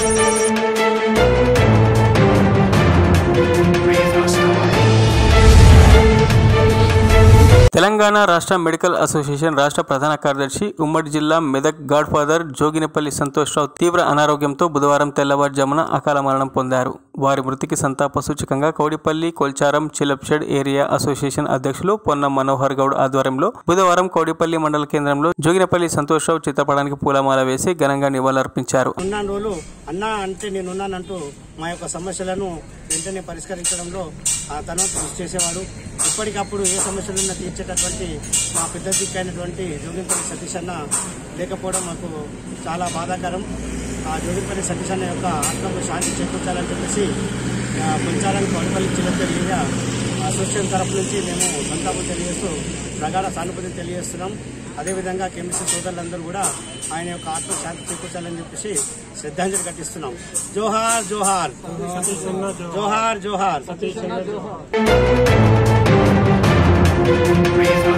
తెలంగాణ రాష్ట్ర medical association రాష్ట్ర ప్రధాన కార్యదర్శి ఉమ్మడి జిల్లా మెదక్ గాడ్ ఫాదర్ జోగినపల్లి సంతోష్రావు తీవ్ర అనారోగ్యంతో బుధవారం తెల్లవారుజామున అకాల మరణం పొందారు వారి మృతికి సంతాప సూచకంగా కౌడిపల్లి కొల్చారం చిలప్షెడ్ ఏరియా అసోసియేషన్ అధ్యక్షులు పొన్నం మనోహర్ గౌడ్ ఆధ్వర్యంలో బుధవారం కౌడిపల్లి మండల కేంద్రంలో జోగినపల్లి సంతోష్రావు చిత్రపటానికి పూలమాల వేసి ఘనంగా నివాళులర్పించారు ఉన్నాను రోజులు అన్నా అంటే నేను ఉన్నానంటూ మా యొక్క సమస్యలను వెంటనే పరిష్కరించడంలో ఆ తను కృషి చేసేవాడు ఎప్పటికప్పుడు ఏ సమస్యలున్నా తీర్చేటటువంటి మా పెద్ద దిక్కైనటువంటి జోగింపల్లి సతీష్ అన్న లేకపోవడం మాకు చాలా బాధాకరం ఆ జోగింపల్లి సతీష్ అన్న యొక్క ఆత్మకు శాంతి చేకూర్చాలని చెప్పేసి ఆ, కొంచాలని కొడపల్లి చిలకల్ ఏరియా అసోసియేషన్ తరపు నుంచి మేము సంతాపం తెలియజేస్తూ ప్రగాఢ సానుభూతిని తెలియజేస్తున్నాం అదేవిధంగా కెమిస్ట్రీ సోదరులందరూ కూడా ఆయన యొక్క ఆత్మ శాంతి చేకూర్చాలని చెప్పేసి శ్రద్ధాంజలి ఘటిస్తున్నాం జోహార్ జోహార్ జోహార్ జోహార్ Praise